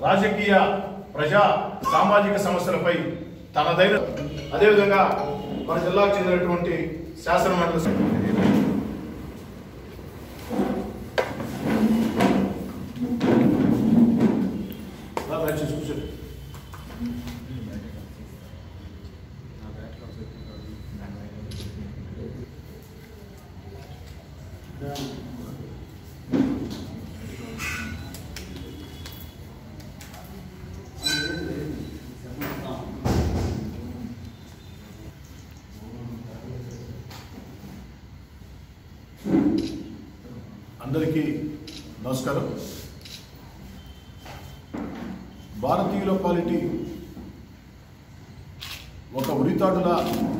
రాజకీయ ప్రజా సామాజిక సమస్యలపై తనదైన అదేవిధంగా మన జిల్లాకు చెందినటువంటి శాసనమండలి సభ్యులు రా, దయచేసి కూర్చోండి. అందరికీ నమస్కారం భారతీయుల పాలిటీ ఒక ఉరితాడులా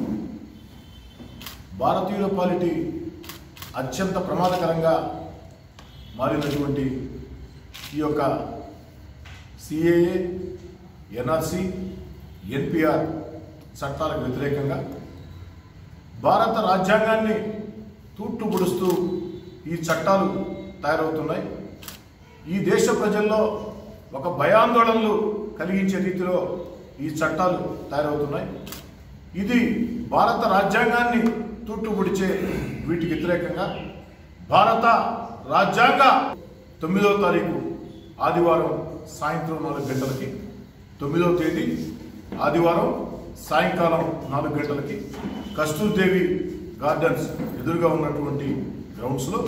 భారతీయుల పాలిటీ అత్యంత ప్రమాదకరంగా మారినటువంటి ఈ యొక్క సిఏఏ ఎన్ఆర్సి ఎన్పిఆర్ చట్టాలకు వ్యతిరేకంగా భారత రాజ్యాంగాన్ని తూట్లు పొడుస్తూ ఈ చట్టాలు తయారవుతున్నాయి ఈ దేశ ప్రజల్లో ఒక భయాందోళనలు కలిగించే రీతిలో ఈ చట్టాలు తయారవుతున్నాయి ఇది భారత రాజ్యాంగాన్ని తూట్లు పొడిచే వీటికి వ్యతిరేకంగా భారత రాజ్యాంగ తొమ్మిదవ తారీఖు ఆదివారం సాయంత్రం నాలుగు గంటలకి తొమ్మిదవ తేదీ ఆదివారం సాయంకాలం నాలుగు గంటలకి కస్తూర్దేవి గార్డెన్స్ ఎదురుగా ఉన్నటువంటి గ్రౌండ్స్లో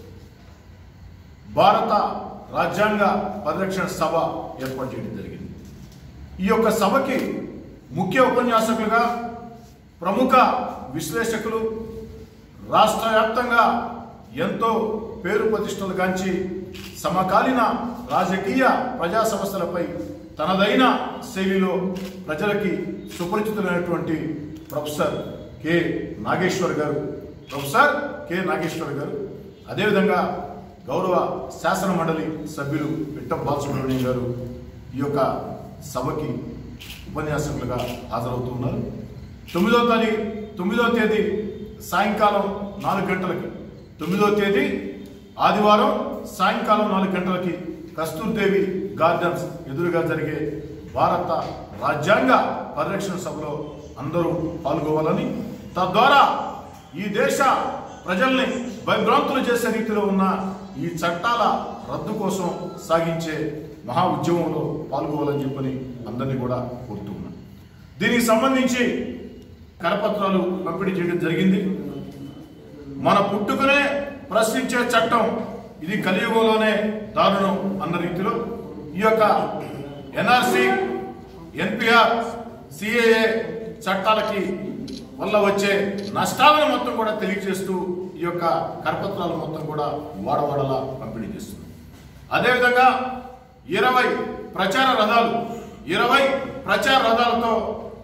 భారత రాజ్యాంగ పరిరక్షణ సభ ఏర్పాటు చేయడం జరిగింది ఈ యొక్క సభకి ముఖ్య ఉపన్యాసకులుగా ప్రముఖ విశ్లేషకులు రాష్ట్ర వ్యాప్తంగా ఎంతో పేరు ప్రతిష్టలు గాంచి సమకాలీన రాజకీయ ప్రజా సమస్యలపై తనదైన శైలిలో ప్రజలకి సుపరిచితులైనటువంటి ప్రొఫెసర్ కె నాగేశ్వర్ గారు ప్రొఫెసర్ కె నాగేశ్వర్ గారు అదేవిధంగా గౌరవ శాసన మండలి సభ్యులు పిట్టం బాలసుబ్రహ్మణ్యం గారు ఈ యొక్క సభకి ఉపన్యాసకులుగా హాజరవుతున్నారు తొమ్మిదో తారీఖు తొమ్మిదో తేదీ సాయంకాలం నాలుగు గంటలకి తొమ్మిదో తేదీ ఆదివారం సాయంకాలం నాలుగు గంటలకి కస్తూర్దేవి గార్డెన్స్ ఎదురుగా జరిగే భారత రాజ్యాంగ పరిరక్షణ సభలో అందరూ పాల్గొవాలని తద్వారా ఈ దేశ ప్రజల్ని భయభ్రాంతులు చేసే రీతిలో ఉన్న ఈ చట్టాల రద్దు కోసం సాగించే మహా ఉద్యమంలో పాల్గొవాలని చెప్పని అందరినీ కూడా కోరుతున్నాను దీనికి సంబంధించి కరపత్రాలు పంపిణీ చేయడం జరిగింది మన పుట్టుకనే ప్రశ్నించే చట్టం ఇది కలియుగంలోనే దారుణం అన్న రీతిలో ఈ యొక్క ఎన్ఆర్సి ఎన్పిఆర్ సిఏఏ చట్టాలకి వల్ల వచ్చే నష్టాలను మొత్తం కూడా తెలియజేస్తూ ఈ యొక్క కరపత్రాలు మొత్తం కూడా వాడవాడలా పంపిణీ చేస్తుంది అదేవిధంగా ఇరవై ప్రచార రథాలు ఇరవై ప్రచార రథాలతో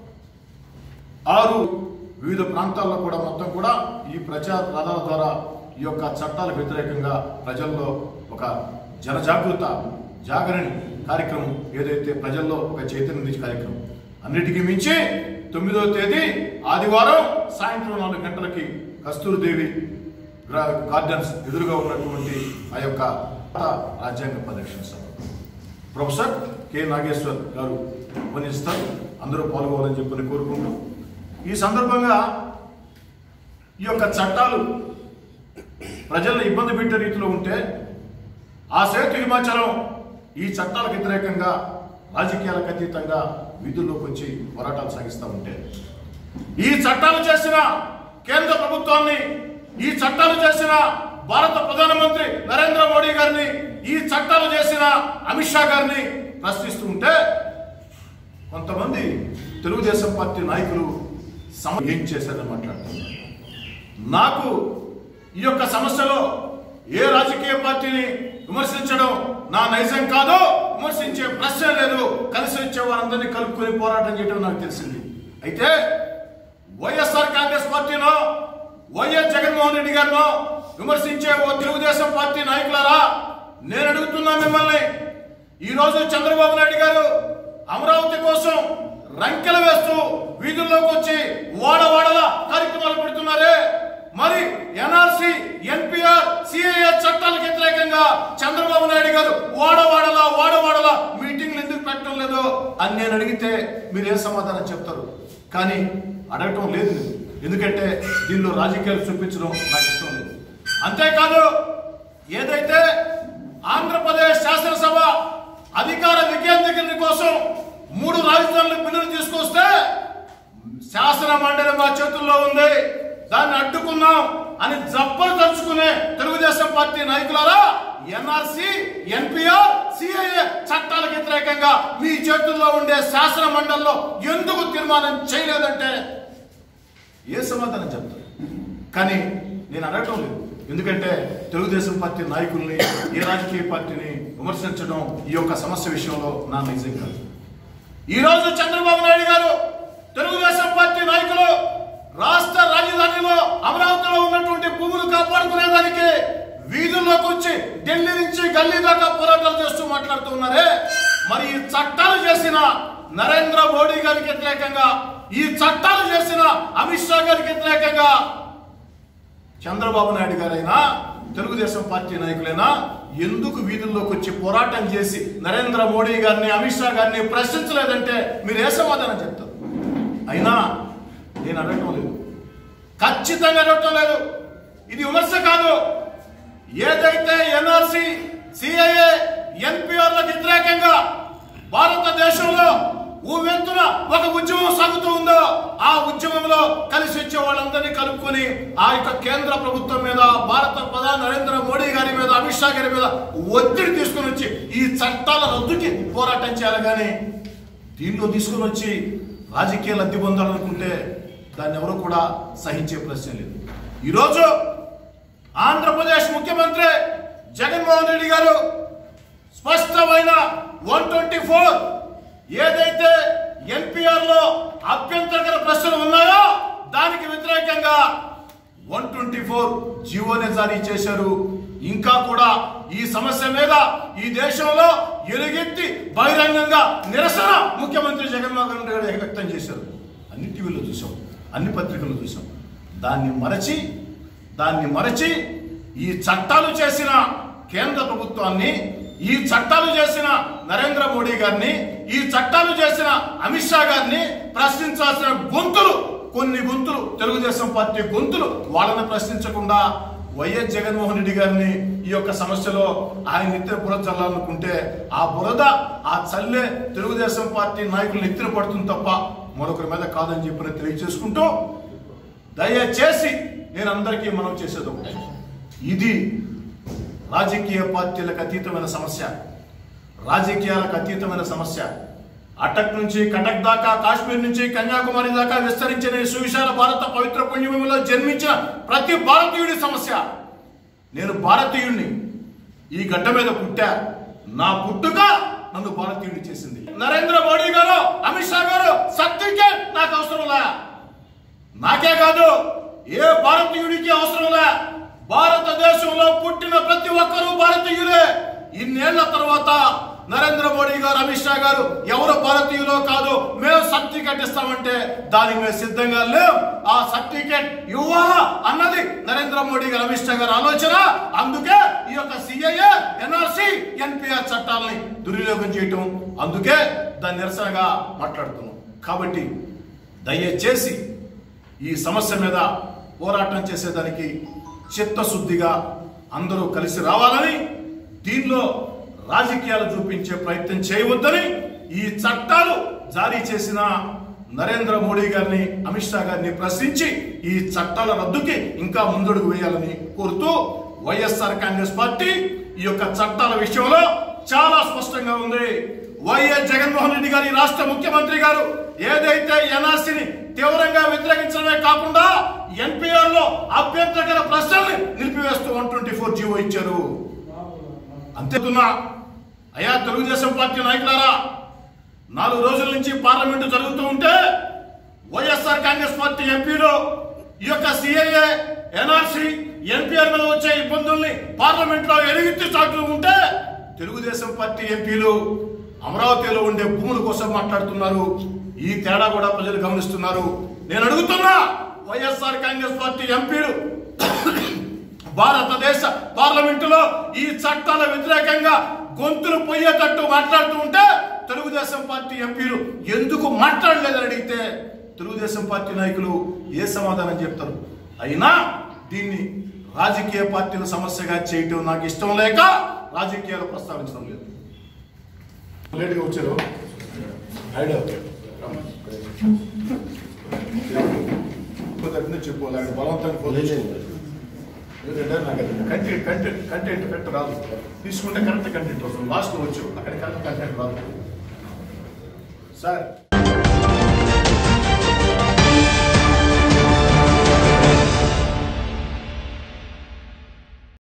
ఆరు వివిధ ప్రాంతాల్లో కూడా మొత్తం కూడా ఈ ప్రచార రథాల ద్వారా ఈ యొక్క చట్టాలకు వ్యతిరేకంగా ప్రజల్లో ఒక జనజాగృత జాగరణి కార్యక్రమం ఏదైతే ప్రజల్లో ఒక చైతన్యం తెచ్చే కార్యక్రమం అన్నిటికీ మించి తొమ్మిదవ తేదీ ఆదివారం సాయంత్రం నాలుగు గంటలకి కస్తూరిదేవి గ్రా- గార్డెన్స్ ఎదురుగా ఉన్నటువంటి ఆ యొక్క రాజ్యాంగ పరిరక్షణ సభ ప్రొఫెసర్ కె నాగేశ్వర్ గారు ఉపన్యసిస్తారు అందరూ పాల్గొవాలని చెప్పని కోరుకుంటూ ఈ సందర్భంగా ఈ యొక్క చట్టాలు ప్రజలను ఇబ్బంది పెట్టే రీతిలో ఉంటే ఆ సేతు హిమాచలం ఈ చట్టాలకు వ్యతిరేకంగా రాజకీయాలకు అతీతంగా వీధుల్లోకి వచ్చి పోరాటాలు సాగిస్తూ ఉంటే ఈ చట్టాలు చేసిన కేంద్ర ప్రభుత్వాన్ని ఈ చట్టాలు చేసిన భారత ప్రధానమంత్రి నరేంద్ర మోడీ గారిని ఈ చట్టాలు చేసిన అమిత్ షా గారిని ప్రశ్నిస్తూ ఉంటే కొంతమంది తెలుగుదేశం పార్టీ నాయకులు సమ ఏం చేశారని మాట్లాడుతున్నారు నాకు ఈ యొక్క సమస్యలో ఏ రాజకీయ పార్టీని విమర్శించడం నా నైజం కాదు విమర్శించే ప్రశ్న లేదు కలిసి వచ్చే వారందరినీ కలుపుకొని పోరాటం చేయడం నాకు తెలిసింది అయితే వైఎస్ఆర్ కాంగ్రెస్ పార్టీలో వైఎస్ జగన్మోహన్ రెడ్డి గారినో విమర్శించే ఓ తెలుగుదేశం పార్టీ నాయకులారా నేను అడుగుతున్నా మిమ్మల్ని ఈ రోజు చంద్రబాబు నాయుడు గారు అమరావతి కోసం రంకెలు వేస్తూ వీధుల్లోకి వచ్చి వాడవాడల కార్యక్రమాలు పెడుతున్నారే మరి ఎన్ఆర్సి ఎన్పిఆర్ సిఐఏ చట్టాలకు వ్యతిరేకంగా చంద్రబాబు నాయుడు గారు వాడవాడలా వాడవాడలా మీటింగ్లు ఎందుకు పెట్టడం లేదో అని నేను అడిగితే మీరు ఏ సమాధానం చెప్తారు కానీ అడగటం లేదు నేను. ఎందుకంటే దీనిలో రాజకీయాలు చూపించడం నాకు ఇష్టం లేదు అంతేకాదు ఏదైతే ఆంధ్రప్రదేశ్ శాసనసభ అధికార వికేంద్రీకరణ కోసం మూడు రాజధానుల బిల్లును తీసుకొస్తే శాసన మండలి మా చేతుల్లో ఉంది దాన్ని అడ్డుకున్నాం అని జబ్బలు తలుచుకునే తెలుగుదేశం పార్టీ నాయకులారా ఎన్ఆర్సి ఎన్పిఆర్ సిఐఏ చట్టాలకు వ్యతిరేకంగా మీ చేతుల్లో ఉండే శాసన మండలిలో ఎందుకు తీర్మానం చేయలేదంటే ఏ సమాధానం చెప్తారు కానీ నేను అడగటం లేదు ఎందుకంటే తెలుగుదేశం పార్టీ నాయకుల్ని ఏ రాజకీయ పార్టీని విమర్శించడం ఈ యొక్క సమస్య విషయంలో నా నిజం కాదు ఈ రోజు చంద్రబాబు నాయుడు గారు తెలుగుదేశం పార్టీ నాయకులు రాష్ట్ర రాజధానిలో అమరావతిలో ఉన్నటువంటి భూములు కాపాడుకునేదానికి వీధుల్లోకి వచ్చి ఢిల్లీ నుంచి గల్లీ దాకా పోరాటాలు చేస్తూ మాట్లాడుతూ ఉన్నారే మరి ఈ చట్టాలు చేసిన నరేంద్ర మోడీ గారికి వ్యతిరేకంగా ఈ చట్టాలు చేసిన అమిత్ షా గారికి వ్యతిరేకంగా చంద్రబాబు నాయుడు గారైనా తెలుగుదేశం పార్టీ నాయకులైనా ఎందుకు వీధుల్లోకి వచ్చి పోరాటం చేసి నరేంద్ర మోడీ గారిని అమిత్ షా గారిని ప్రశ్నించలేదంటే మీరు ఏ సమాధానం చెప్తారు అయినా నేను అడగటం లేదు ఖచ్చితంగా అడగటం లేదు ఇది విమర్శ కాదు ఏదైతే ఎన్ఆర్సి సిఐఏ ఎన్పిఆర్లకు వ్యతిరేకంగా భారతదేశంలో ఊవెత్తున ఒక ఉద్యమం సాగుతూ ఉందో ఆ ఉద్యమంలో కలిసి వచ్చే వాళ్ళందరినీ కలుపుకొని ఆ యొక్క కేంద్ర ప్రభుత్వం మీద భారత ప్రధాని నరేంద్ర మోడీ గారి మీద అమిత్ షా గారి మీద ఒత్తిడి తీసుకుని వచ్చి ఈ చట్టాల రద్దుకి పోరాటం చేయాలి కానీ దీంట్లో తీసుకుని వచ్చి రాజకీయ లబ్ధి పొందాలనుకుంటే దాన్ని ఎవరు కూడా సహించే ప్రశ్న లేదు ఈరోజు ఆంధ్రప్రదేశ్ ముఖ్యమంత్రి జగన్మోహన్ రెడ్డి గారు స్పష్టమైన వన్ ట్వంటీ ఫోర్ ఏదైతే ఎన్పిఆర్ లో అభ్యంతరకర ప్రశ్నలు ఉన్నాయో దానికి వ్యతిరేకంగా వన్ ట్వంటీ ఫోర్ జీవోని జారీ చేశారు ఇంకా కూడా ఈ సమస్య మీద ఈ దేశంలో ఎలుగెత్తి బహిరంగంగా నిరసన ముఖ్యమంత్రి జగన్మోహన్ రెడ్డి గారు వ్యక్తం చేశారు అన్ని టీవీలో చూసాం అన్ని పత్రికల్లో చూసాం దాన్ని మరచి దాన్ని మరచి ఈ చట్టాలు చేసిన కేంద్ర ప్రభుత్వాన్ని ఈ చట్టాలు చేసిన నరేంద్ర మోడీ గారిని ఈ చట్టాలు చేసిన అమిత్ షా గారిని ప్రశ్నించాల్సిన గొంతులు కొన్ని గొంతులు తెలుగుదేశం పార్టీ గొంతులు వాళ్ళని ప్రశ్నించకుండా వైఎస్ జగన్మోహన్ రెడ్డి గారిని ఈ యొక్క సమస్యలో ఆయన నెత్తిన బురద చల్లాలనుకుంటే ఆ బురద ఆ చల్లే తెలుగుదేశం పార్టీ నాయకులు నెత్తిన పడుతుంది తప్ప మరొకరి మీద కాదని చెప్పి తెలియజేసుకుంటూ దయచేసి నేను అందరికీ మనం చేసేది ఒకటే ఇది రాజకీయ పార్టీలకు అతీతమైన సమస్య రాజకీయాలకు అతీతమైన సమస్య అటక్ నుంచి కటక్ దాకా కాశ్మీర్ నుంచి కన్యాకుమారి దాకా విస్తరించిన ఈ సువిశాల భారత పవిత్ర పుణ్యభూమిలో జన్మించిన ప్రతి భారతీయుడి సమస్య నేను భారతీయుడిని ఈ గడ్డ మీద పుట్టా నా పుట్టుక నన్ను భారతీయుడి చేసింది నరేంద్ర మోడీ గారు అమిత్ షా గారు సర్టిఫికేట్ నాకు అవసరం లే నాకే కాదు ఏ భారతీయుడికి అవసరం లే భారతదేశంలో పుట్టిన ప్రతి ఒక్కరూ భారతీయులే ఇన్నేళ్ల తర్వాత నరేంద్ర మోడీ గారు అమిత్ షా గారు ఎవరు భారతీయులో కాదు మేము సర్టిఫికెట్ ఇస్తామంటే దానికి మేము సిద్ధంగా లేవు ఆ సర్టిఫికెట్ ఇవ్వాలా అన్నది నరేంద్ర మోడీ గారు అమిత్ షా గారు ఆలోచన అందుకే ఈ యొక్క సిఐఏ ఎన్ఆర్సి ఎన్పిఆర్ చట్టాలని దుర్వినియోగం చేయటం అందుకే దాన్ని నిరసనగా మాట్లాడుతున్నాం కాబట్టి దయచేసి ఈ సమస్య మీద పోరాటం చేసేదానికి చిత్తశుద్ధిగా అందరూ కలిసి రావాలని దీనిలో రాజకీయాలు చూపించే ప్రయత్నం చేయవద్దని ఈ చట్టాలు జారీ చేసిన నరేంద్ర మోడీ గారిని అమిత్ షా గారిని ప్రశ్నించి ఈ చట్టాల రద్దుకి ఇంకా ముందడుగు వేయాలని కోరుతూ వైఎస్ఆర్ కాంగ్రెస్ పార్టీ ఈ యొక్క చట్టాల విషయంలో చాలా స్పష్టంగా ఉంది వైఎస్ జగన్మోహన్ రెడ్డి గారి రాష్ట్ర ముఖ్యమంత్రి గారు ఏదైతే ఎన్ఆర్సీని తీవ్రంగా వ్యతిరేకించడమే కాకుండా ఎన్పిఆర్ లో అభ్యంతరకర ప్రశ్నల్ని నిలిపివేస్తూ వన్ ట్వంటీ ఫోర్ జీవో ఇచ్చారు అంతేతున్నా అయా తెలుగుదేశం పార్టీ నాయకులారా నాలుగు రోజుల నుంచి పార్లమెంటు జరుగుతూ ఉంటే వైఎస్ఆర్ కాంగ్రెస్ పార్టీ ఎంపీలు ఈ యొక్క సిఐఏ ఎన్ఆర్సి ఎన్పిఆర్ మీద వచ్చే ఇబ్బందుల్ని పార్లమెంట్ లో ఎలుగెత్తి చాటుతూ ఉంటే తెలుగుదేశం పార్టీ ఎంపీలు అమరావతిలో ఉండే భూముల కోసం మాట్లాడుతున్నారు ఈ తేడా కూడా ప్రజలు గమనిస్తున్నారు నేను అడుగుతున్నా వైఎస్ఆర్ కాంగ్రెస్ పార్టీ ఎంపీలు భారతదేశ పార్లమెంటులో ఈ చట్టాల వ్యతిరేకంగా గొంతులు పోయేటట్టు మాట్లాడుతూ ఉంటే తెలుగుదేశం పార్టీ ఎంపీలు ఎందుకు మాట్లాడలేదని అడిగితే తెలుగుదేశం పార్టీ నాయకులు ఏ సమాధానం చెప్తారు అయినా దీన్ని రాజకీయ పార్టీల సమస్యగా చేయటం నాకు ఇష్టం లేక రాజకీయాలు ప్రస్తావించడం లేదు లేట్గా వచ్చారు ఐడియా కుదరదని చెప్పు లేకపోతే బలవంతాన్ని పోలేదు ఎందుకంటే నాకు అది కంటెంట్ కంటెంట్ కంటెంట్ కరెక్ట్ రాదు తీసుకుంటే కరెక్ట్ కంటెంట్ వస్తుంది లాస్ట్ వచ్చావు అక్కడ కరెక్ట్ కంటెంట్ రాదు సార్